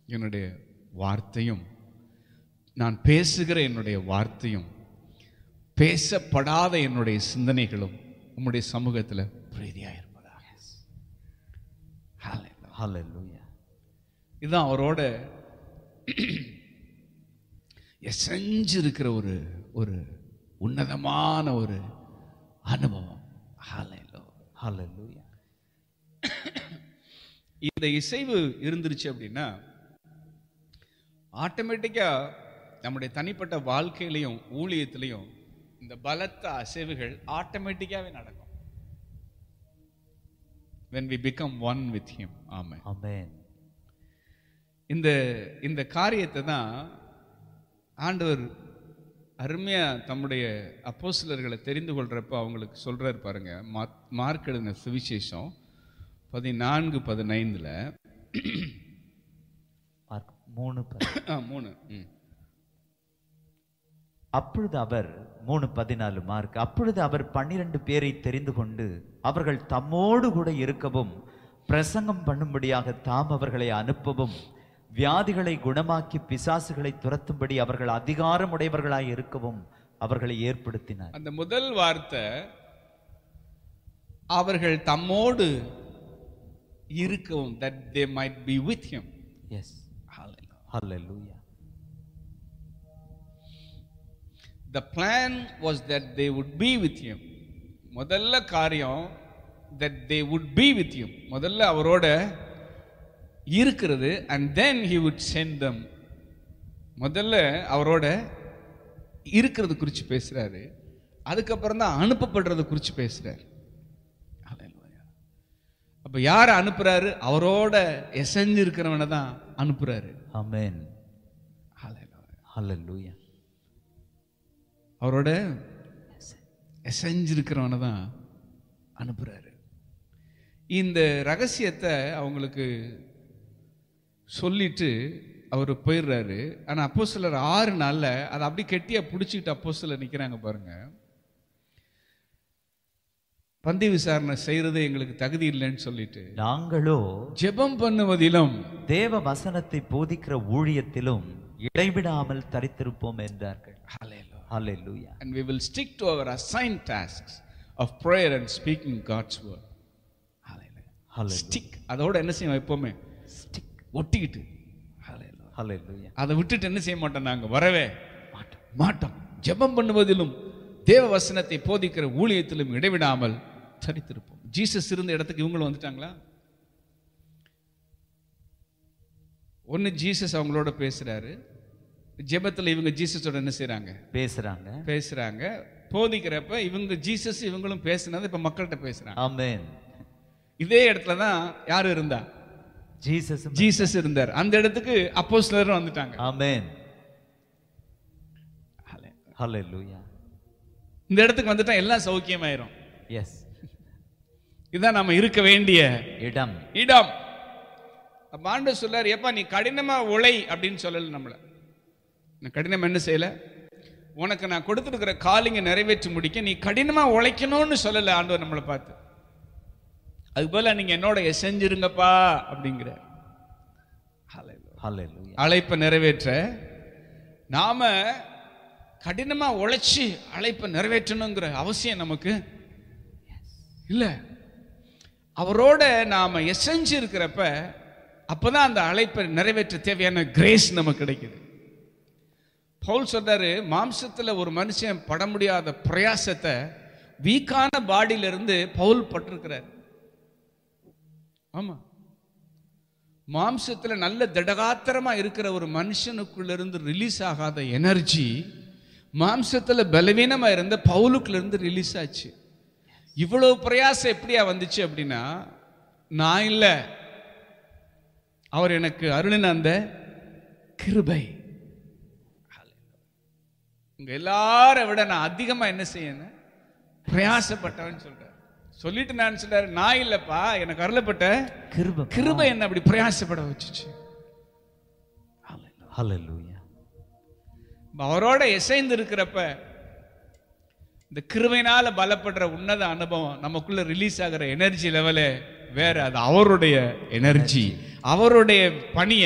என்னுடைய வார்த்தையும் நான் பேசுகிற என்னுடைய வார்த்தையும் பேசப்படாத என்னுடைய சிந்தனைகளும் உம்முடைய சமூகத்தில் பிரீதியாக இருப்பதாக Hallelujah. Hallelujah. இதுதான் அவரோட எசைஞ்சிருக்கிற ஒரு ஒரு உன்னதமான ஒரு அனுபவம் Hallelujah. Hallelujah. இந்த இசைவு இருந்துருச்சு அப்படின்னா ஆட்டோமேட்டிக்கா நம்முடைய தனிப்பட்ட வாழ்க்கையிலையும் ஊழியத்திலையும் இந்த பலத்த அசைவுகள் ஆட்டோமேட்டிக்காவே நடக்கும் when we become one with him amen Amen. இந்த இந்த காரியத்தை தான் ஆண்டவர் அருமையா தம்முடைய அப்போஸ்தலர்களை தெரிந்து கொள்றப்ப அவங்களுக்கு சொல்றாரு பாருங்க மா- மார்க் எழுதின சுவிசேஷம் பதினான்கு பதினைந்துல மார்க் மூணு பதி- ஆ, மூணு ம். அப்பொழுது அவர் மூணு பதினாலு மார்க் அப்பொழுது அவர் பன்னிரண்டு பேரை தெரிந்து கொண்டு அவர்கள் தம்மோடு கூட இருக்கவும் பிரசங்கம் பண்ணும்படியாக தாம் அவர்களை அனுப்பவும் வியாதிகளை குணமாக்கி பிசாசுகளை துரத்தும்படி அவர்கள் அதிகாரம் உடையவர்களாய் இருக்கவும் அவர்களை ஏற்படுத்தினார் அந்த முதல் வார்த்தை அவர்கள் தம்மோடு இருக்கவும் that they might be with him yes hallelujah the plan was that they would be with him முதல்ல காரியம் that they would be with him முதல்ல அவரோட இருக்கிறது and then he would send them முதல்ல அவரோட இருக்கிறது குறித்து பேசுறாரு அதுக்கப்புறம் தான் அனுப்பப்படுறது குறித்து பேசுறாரு Hallelujah. அப்ப யாரை அனுப்புறாரு அவரோட எசைஞ்சு இருக்கிறவனை தான் அனுப்புறாரு ஆமென் Hallelujah. ஹalleluah அவரோட எசைஞ்சிருக்கிறவனை தான் அனுப்புறாரு இந்த ரகசியத்தை அவங்களுக்கு சொல்லிட்டு அவர் போயிடுறாரு ஆனா அப்போ சிலர் ஆறு நாள்ல அதை அப்படி கெட்டியா பிடிச்சிக்கிட்டு அப்போ சிலர் நிக்கிறாங்க பாருங்க பந்தி விசாரணை செய்யறது எங்களுக்கு தகுதி இல்லைன்னு சொல்லிட்டு நாங்களோ ஜெபம் பண்ணுவதிலும் தேவ வசனத்தை போதிக்கிற ஊழியத்திலும் இடைவிடாமல் தரித்திருப்போம் என்றார்கள் ஹalleluah and we will stick to our assigned tasks of prayer and speaking God's word. Hallelujah. Hallelujah. Stick. அதோட என்ன செய்வோம் எப்பவுமே ஸ்டிக் ஒட்டிக்கிட்டு Hallelujah. ஹalleluah அதை விட்டுட்டு என்ன செய்ய மாட்டோம் நாங்க வரவே மாட்டோம் மாட்டோம் ஜெபம் பண்ணுவதிலும் தேவ வசனத்தை போதிக்கிற ஊழியத்திலும் இடைவிடாமல் சரித்திருப்போம் ஜீசஸ் இருந்த இடத்துக்கு இவங்களும் வந்துட்டாங்களா ஒன்னு ஜீசஸ் அவங்களோட பேசுறாரு ஜெபத்துல இவங்க ஜீசஸோட என்ன செய்றாங்க பேசுறாங்க பேசுறாங்க போதிக்கிறப்ப இவங்க ஜீசஸ் இவங்களும் பேசுனது இப்ப மக்கள்கிட்ட பேசுறாங்க ஆமென் இதே இடத்துல தான் யாரு இருந்தா ஜீசஸ் ஜீசஸ் இருந்தார் அந்த இடத்துக்கு அப்போஸ்தலரும் வந்துட்டாங்க ஆமென் ஹalleluah இந்த இடத்துக்கு வந்துட்டா எல்லாம் சௌக்கியமாயிரும் எஸ் இதுதான் நம்ம இருக்க வேண்டிய இடம் இடம் அப்ப ஆண்டவர் சொல்றாரு ஏப்பா நீ கடினமா உழை அப்படின்னு சொல்லல நம்மள நான் கடினம் என்ன செய்யல உனக்கு நான் கொடுத்துருக்கிற காலிங்க நிறைவேற்றி முடிக்க நீ கடினமா உழைக்கணும்னு சொல்லல ஆண்டவர் நம்மளை பார்த்து அது போல நீங்க என்னோட செஞ்சிருங்கப்பா அப்படிங்கிற ஹalleluah அழைப்பை நிறைவேற்ற நாம கடினமா உழைச்சி அழைப்பை நிறைவேற்றணுங்கிற அவசியம் நமக்கு இல்ல அவரோட நாம எசைஞ்சு இருக்கிறப்ப அப்பதான் அந்த அழைப்பை நிறைவேற்ற தேவையான கிரேஸ் நமக்கு கிடைக்குது பவுல் சொல்றாரு மாம்சத்துல ஒரு மனுஷன் பட முடியாத பிரயாசத்தை வீக்கான பாடியில இருந்து பவுல் பட்டிருக்கிறார் ஆமா மாம்சத்துல நல்ல திடகாத்திரமா இருக்கிற ஒரு மனுஷனுக்குள்ள இருந்து ரிலீஸ் ஆகாத எனர்ஜி மாம்சத்துல பலவீனமா இருந்த பவுலுக்குள்ள இருந்து ரிலீஸ் ஆச்சு இவ்வளவு பிரயாசம் எப்படியா வந்துச்சு அப்படின்னா நான் இல்ல அவர் எனக்கு அருளின அந்த கிருபை உங்க எல்லாரை விட நான் அதிகமா என்ன செய்யணும் பிரயாசப்பட்டவன் சொல்றார் சொல்லிட்டு நான் சொல்றாரு நான் இல்லப்பா எனக்கு அருளப்பட்ட கிருபை கிருபை என்ன அப்படி பிரயாசப்பட வச்சுச்சு ஹalleluah அவரோட இசைந்து இருக்கிறப்ப இந்த கிருபையினால பலப்படுற உன்னத அனுபவம் நமக்குள்ள ரிலீஸ் ஆகிற எனர்ஜி லெவலே வேற அது அவருடைய எனர்ஜி அவருடைய பணியை